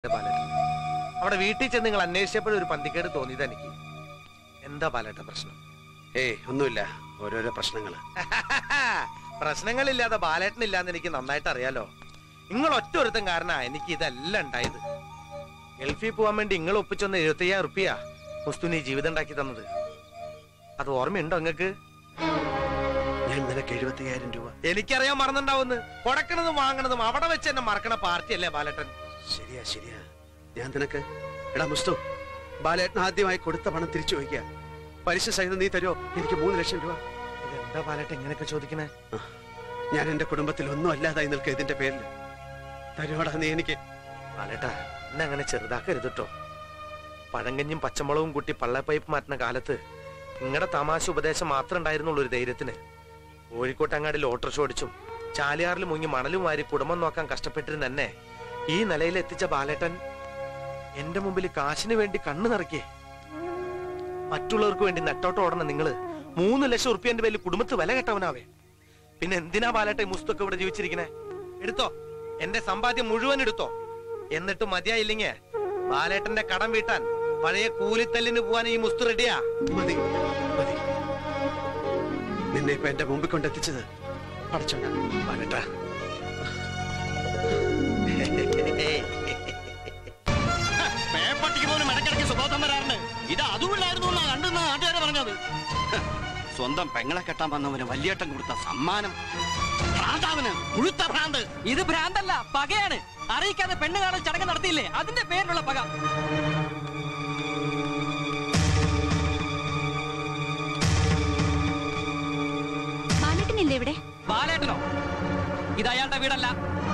ബാലേട്ടൻ അവിടെ വീട്ടിൽ ചെന്ന് നിങ്ങൾ അന്വേഷിച്ചപ്പോഴും ഒരു പന്തിക്കേട് തോന്നിയത് എനിക്ക് എന്താ ബാലേട്ട പ്രശ്നം ഏയ് ഒന്നുമില്ല ഓരോരോ പ്രശ്നങ്ങള് പ്രശ്നങ്ങളില്ലാതെ ബാലേട്ടനില്ലാന്ന് എനിക്ക് നന്നായിട്ട് അറിയാലോ നിങ്ങൾ ഒറ്റ ഒരുത്തം കാരണ എനിക്ക് ഇതെല്ലാം ഉണ്ടായത് ഗൾഫിൽ പോവാൻ വേണ്ടി നിങ്ങൾ ഒപ്പിച്ചൊന്ന് എഴുപത്തയ്യായിരം റുപ്യ മുസ്തുനി ജീവിതം ഉണ്ടാക്കി തന്നത് അത് ഓർമ്മയുണ്ടോ നിങ്ങൾക്ക് ഞാൻ നിനക്ക് എഴുപത്തിയായിരം രൂപ എനിക്കറിയാൻ മറന്നുണ്ടാവുന്ന് കൊടുക്കണതും വാങ്ങണതും അവിടെ വെച്ച് എന്നെ മറക്കണ പാർട്ടിയല്ലേ ബാലേട്ടൻ ശരിയാ ശരിയാ ഞാൻ നിനക്ക് എടാ മുസ്തു ബാലേട്ടൻ ആദ്യമായി കൊടുത്ത പണം തിരിച്ചു വയ്ക്കുക പലിശ സഹിതം നീ തരുമോ എനിക്ക് മൂന്ന് ലക്ഷം രൂപ ഇതെന്താ ബാലേട്ടൻ ഇങ്ങനെയൊക്കെ ചോദിക്കണേ ഞാൻ എന്റെ കുടുംബത്തിൽ ഒന്നും അല്ലാതായി നിൽക്കുക ഇതിന്റെ പേരിൽ തരുവാടാ നീ എനിക്ക് ബാലേട്ടാ എന്നെ അങ്ങനെ ചെറുതാക്കരുത് കേട്ടോ പഴങ്കഞ്ഞും പച്ചമുളകും കൂട്ടി പള്ളപ്പൈപ്പ് മാറ്റുന്ന കാലത്ത് നിങ്ങളുടെ തമാശ ഉപദേശം മാത്രം ഉണ്ടായിരുന്നുള്ളൂ ഒരു ധൈര്യത്തിന് കോഴിക്കോട്ടങ്ങാടിൽ ഓട്ടോറിക്ഷ ഓടിച്ചും ചാലിയാറിൽ മുങ്ങി മണലും വാരി കുടുംബം നോക്കാൻ കഷ്ടപ്പെട്ടിരുന്ന എന്നെ ഈ നിലയിൽ എത്തിച്ച ബാലേട്ടൻ എന്റെ മുമ്പിൽ കാശിന് വേണ്ടി കണ്ണു നിറയ്ക്കേ മറ്റുള്ളവർക്ക് വേണ്ടി നെട്ടോട്ട് ഓടണം നിങ്ങള് മൂന്ന് ലക്ഷം ഉറുപ്പ്യന്റെ പേരിൽ കുടുംബത്ത് വില കെട്ടവനാവേ പിന്നെ എന്തിനാ ബാലേട്ടൻ ഈ മുസ്തൊക്കെ ഇവിടെ ജീവിച്ചിരിക്കണേ എടുത്തോ എന്റെ സമ്പാദ്യം മുഴുവൻ എടുത്തോ എന്നിട്ട് മതിയായില്ലെങ്കിൽ ബാലേട്ടന്റെ കടം വീട്ടാൻ പഴയ കൂലിത്തല്ലിന് പോവാൻ ഈ മുസ്തു റെഡിയാ മതി മതി നിന്നെ ഇപ്പൊ എന്റെ മുമ്പിൽ കൊണ്ടെത്തിച്ചത് പടച്ചോനാ ബാലേട്ടാ പേപ്പട്ടിക്ക് പോലും ഇടയ്ക്കിടയ്ക്ക് സുബോധം വരാറുണ്ട് ഇത് അതുമില്ലായിരുന്നു എന്നാ കണ്ടെന്ന് നാട്ടുകാരെ പറഞ്ഞത് ഹ്, സ്വന്തം പെങ്ങളെ കെട്ടാൻ വന്നവന് വലിയേട്ടൻ കൊടുത്ത സമ്മാനം ഭ്രാന്താവന് മുഴുത്ത ഭ്രാന്ത് ഇത് ഭ്രാന്തല്ല പകയാണ് അറിയിക്കാതെ പെണ്ണ് കാണൽ ചടങ്ങ് നടത്തിയില്ലേ അതിന്റെ പേരിലുള്ള പക ബാലേട്ടനില്ലേ ഇവിടെ ബാലേട്ടനോ ഇത് അയാളുടെ വീടല്ല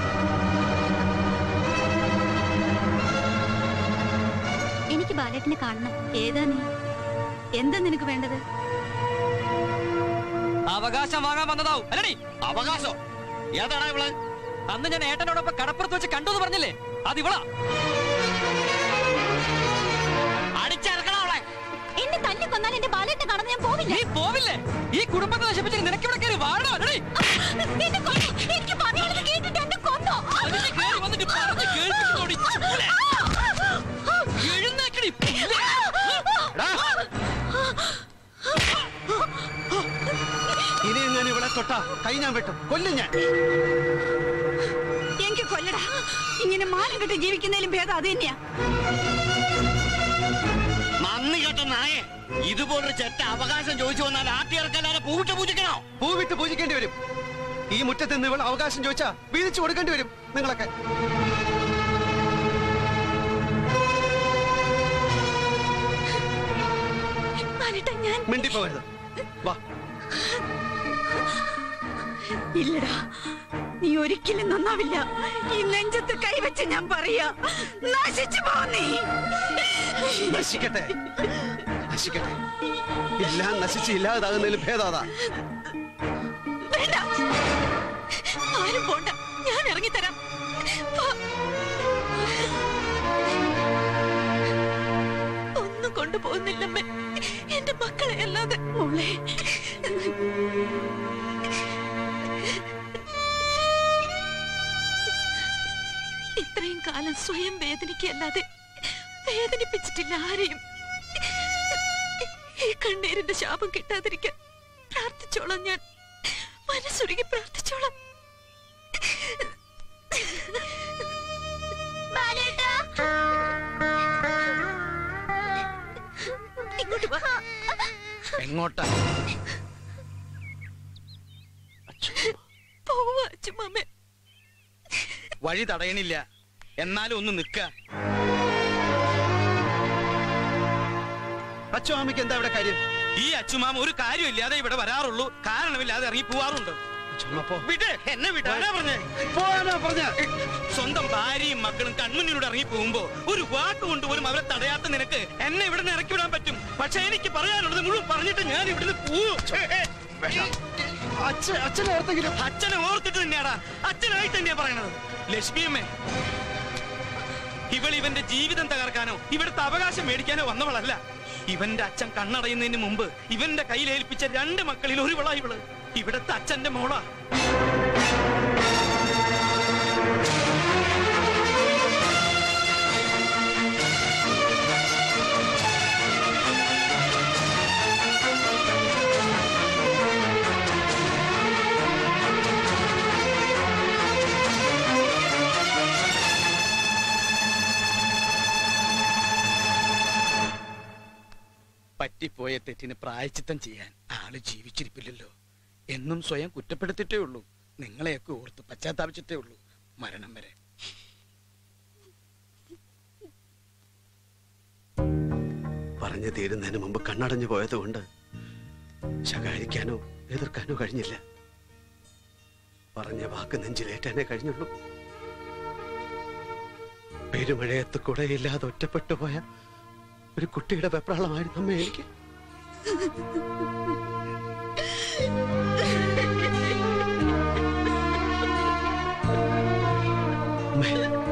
എനിക്ക് ബാലേട്ടനെ കാണണം ഏതാ നീ എന്താ നിനക്ക് വേണ്ടത് അവകാശം വാങ്ങാൻ വന്നതാവും അല്ലടി അവകാശം ഏതാടാ ഇവള് അന്ന് ഞാൻ ഏട്ടനോടൊപ്പം കടപ്പുറത്ത് വെച്ച് കണ്ടു എന്ന് പറഞ്ഞില്ലേ അത് ഇവളാ അടിച്ചിറക്കണം അവളെ എന്നെ തല്ലി കൊന്നാൽ എന്റെ ബാലേട്ടനെ കാണാൻ ഞാൻ പോവില്ല നീ പോവില്ലേ ഈ കുടുംബത്തെ നശിപ്പിച്ച് നിനക്കിവിടെ കയറി വാഴണോ അല്ലടി എന്നെ കൊന്നു. എനിക്ക് പറയാനുള്ളത് കേട്ടിട്ട് എന്നെ കൊന്നു. അതിന് കയറി വന്നിട്ട് പറഞ്ഞ് കേൾപ്പിക്കുന്നോടി ചൂളെ. എഴുന്നേക്കടി പുല്ലേ. ഇനി ഞാൻ ഇവളെ തൊട്ടാ കൈ ഞാൻ വെട്ടും കൊല്ലും ഞാൻ എനിക്ക് കൊല്ലടാ ഇങ്ങനെ മാനം കെട്ട് ജീവിക്കുന്നതിലും ഭേദം അത് തന്നെയാ നന്ദി കേട്ട നായെ ഇതുപോലൊരു ചെറ്റ അവകാശം ചോദിച്ചു വന്നാൽ ആട്ടിയിറക്കല്ലാതെ പൂവിട്ട് പൂജിക്കണോ പൂവിട്ട് പൂജിക്കേണ്ടി വരും ഈ മുറ്റത്ത് നിന്ന് ഇവൾ അവകാശം ചോദിച്ചാ വീതിച്ചു കൊടുക്കേണ്ടി വരും നിങ്ങളൊക്കെ ബാലേട്ടാ ഞാൻ മിണ്ടിപ്പോകരുത് വാ ഇല്ലടാ നീ ഒരിക്കലും നന്നാവില്ല ഈ നെഞ്ചത്ത് കൈവച്ച് ഞാൻ പറയാ നശിച്ചു പോ നീ നശിക്കട്ടെ നശിക്കട്ടെ എല്ലാം നശിച്ച് ഇല്ലാതാകുന്നതിൽ ഭേദാതാ വേണ്ട ആരും പോണ്ട ഞാൻ ഇറങ്ങിത്തരാം വാ. ഒന്നും കൊണ്ടുപോകുന്നില്ലമ്മേ എന്റെ മക്കളെ അല്ലാതെ മോളെ ഇത്രയും കാലം സ്വയം വേദനിക്കല്ലാതെ വേദനിപ്പിച്ചിട്ടില്ല ആരെയും ഈ കണ്ണീരിന്റെ ശാപം കിട്ടാതിരിക്കാൻ പ്രാർത്ഥിച്ചോളാം ഞാൻ മനസ്സുരുകി പ്രാർത്ഥിച്ചോളാം ഇങ്ങോട്ട് വാ എങ്ങോട്ടാ പോവാ അച്ഛമ്മേ വഴി തടയണില്ല എന്നാലും ഒന്ന് നിക്ക അച്ഛൻ അമ്മയ്ക്ക് എന്താ ഇവിടെ കാര്യം ഈ അച്ചുമാമ ഒരു കാര്യമില്ലാതെ ഇവിടെ വരാറുള്ളൂ കാരണമില്ലാതെ ഇറങ്ങി പോവാറുണ്ട് അച്ഛമ്മ വിട് എന്നെ വിടാനാ പറഞ്ഞേ പോവാനാ പറഞ്ഞ സ്വന്തം ഭാര്യയും മക്കളും കൺമുന്നിലൂടെ ഇറങ്ങി പോകുമ്പോ ഒരു വാക്ക് കൊണ്ട് പോലും അവരെ തടയാത്ത നിനക്ക് എന്നെ ഇവിടെ നിന്ന് ഇറക്കി വിടാൻ പറ്റും പക്ഷെ എനിക്ക് പറയാനുള്ളത് മുഴുവൻ പറഞ്ഞിട്ട് ഞാൻ ഇവിടുന്ന് പോവും അച്ഛൻ അച്ഛനെ ഓർത്തെങ്കിലും അച്ഛനെ ഓർത്തിട്ട് തന്നെയാടാ അച്ഛനായിട്ട് തന്നെയാ പറയണത് ലക്ഷ്മിയമ്മേ ഇവൾ ഇവന്റെ ജീവിതം തകർക്കാനോ ഇവിടുത്തെ അവകാശം മേടിക്കാനോ വന്നവളല്ല ഇവന്റെ അച്ഛൻ കണ്ണടയുന്നതിന് മുമ്പ് ഇവന്റെ കയ്യിൽ ഏൽപ്പിച്ച രണ്ട് മക്കളിൽ ഒരുവളാ ഇവള് ഇവിടത്തെ അച്ഛന്റെ മോളാ പറ്റിപ്പോയ തെറ്റിന് പ്രായച്ചിത്തം ചെയ്യാൻ ആള് ജീവിച്ചിരിപ്പില്ലല്ലോ എന്നും സ്വയം കുറ്റപ്പെടുത്തിട്ടേ ഉള്ളൂ നിങ്ങളെയൊക്കെ ഓർത്ത് പശ്ചാത്താപിച്ചിട്ടേ ഉള്ളൂ മരണം വരെ പറഞ്ഞു തീരുന്നതിന് മുമ്പ് കണ്ണടഞ്ഞു പോയതുകൊണ്ട് ശകാരിക്കാനോ എതിർക്കാനോ കഴിഞ്ഞില്ല പറഞ്ഞ വാക്ക് നെഞ്ചിലേറ്റാനേ കഴിഞ്ഞുള്ളൂ പെരുമഴയത്ത് കുടയില്ലാതെ ഒറ്റപ്പെട്ടു പോയ ഒരു കുട്ടിയുടെ വെപ്രാളമായിരുന്നു അമ്മ എനിക്ക് അമ്മേ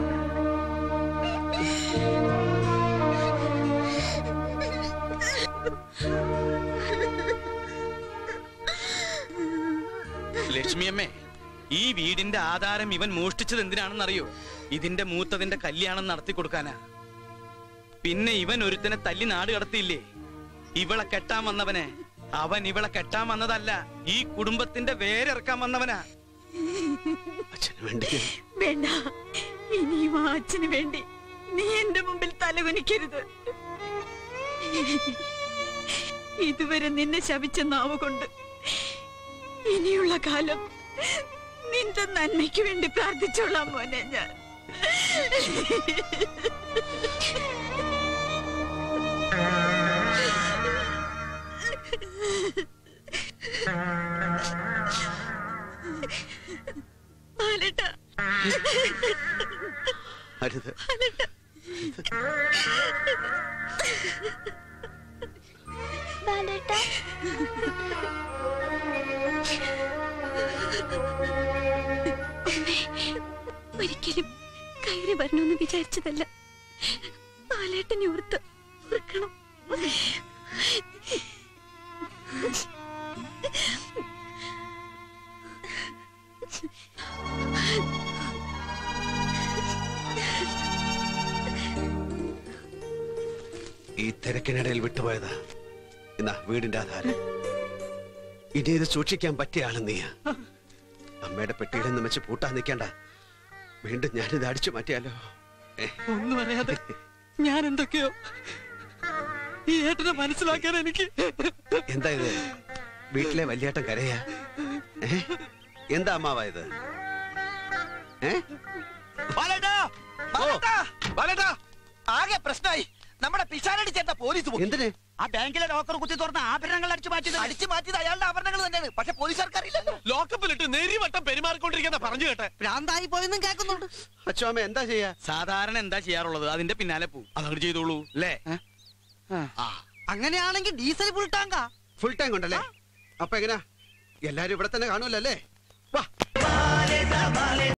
ലക്ഷ്മിയമ്മേ ഈ വീടിന്റെ ആധാരം ഇവൻ മോഷ്ടിച്ചത് എന്തിനാണെന്നറിയോ ഇതിന്റെ മൂത്തതിന്റെ കല്യാണം നടത്തി കൊടുക്കാനാ പിന്നെ ഇവൻ ഒരുത്തനെ തല്ലി നാട് കടത്തിയില്ലേ ഇവളെ കെട്ടാൻ വന്നവനെ അവൻ ഇവളെ കെട്ടാൻ വന്നതല്ല ഈ കുടുംബത്തിന്റെ വേരിറക്കാൻ വന്നവനാ അച്ഛന് വേണ്ടി വേണ്ട ഇനിയും ആ അച്ഛന് വേണ്ടി നീ എന്റെ മുമ്പിൽ തലകുനിക്കരുത് ഇതുവരെ നിന്നെ ശപിച്ച നാവ് കൊണ്ട് ഇനിയുള്ള കാലം നിന്റെ നന്മയ്ക്ക് വേണ്ടി പ്രാർത്ഥിച്ചോളാം മോനെ ഞാൻ ബാലേട്ടാ അരുത് ബാലേട്ടാ ഒരിക്കലും കയറി വരണമെന്ന് വിചാരിച്ചതല്ല ബാലേട്ടനെ ഓർത്ത് ഓർക്കണം ഈ തിരക്കിനിടയിൽ വിട്ടുപോയതാ എന്നാ വീടിന്റെ ആധാരം ഇനി ഇത് സൂക്ഷിക്കാൻ പറ്റിയ ആള് നീയാ അമ്മയുടെ പെട്ടിയിൽ നിന്ന് വെച്ച് പൂട്ടാൻ നിൽക്കണ്ട വീണ്ടും ഞാനിത് അടിച്ചു മാറ്റിയാലോ ഏ, ഒന്നും അറിയാതെ ഞാൻ എന്തൊക്കെയോ ഈ ഏട്ടനെ മനസ്സിലാക്കാൻ എനിക്ക് എന്താ ഇത് വീട്ടിലെ വല്യേട്ടൻ കരയാ ഏ? എന്താ അമ്മാവാ ഇത് ഏ ആകെ പ്രശ്നമായി നമ്മുടെ പിശാരടി ചേട്ട പോലീസ് പോയി. എന്തിന് ആ ബാങ്കിലെ ലോക്കർ കുത്തി തുറന്ന് ആഭരണങ്ങൾ അടിച്ചു മാറ്റിയത് അടിച്ചു മാറ്റിയത് അയാളുടെ ആഭരണങ്ങൾ തന്നെയാണ് പക്ഷെ പോലീസുകാർക്ക് അറിയില്ലല്ലോ ലോക്കപ്പിലിട്ട് നെരിവട്ടം പെരുമാറിക്കൊണ്ടിരിക്കുന്ന പറഞ്ഞു കേട്ടെ ഭ്രാന്തായി പോയെന്നും കേൾക്കുന്നുണ്ട് അച്ഛമ്മ എന്താ ചെയ്യാ സാധാരണ എന്താ ചെയ്യാറുള്ളത് അതിന്റെ പിന്നാലെ പോവും അതങ്ങോട്ട് ചെയ്തോളൂ അല്ലേ അങ്ങനെയാണെങ്കിൽ ഡീസൽ ഫുൾ ടാങ്കാ ഫുൾ ടൈം ഉണ്ടല്ലേ അപ്പൊ എങ്ങനാ എല്ലാരും ഇവിടെ തന്നെ കാണുമല്ലോ അല്ലേ വാ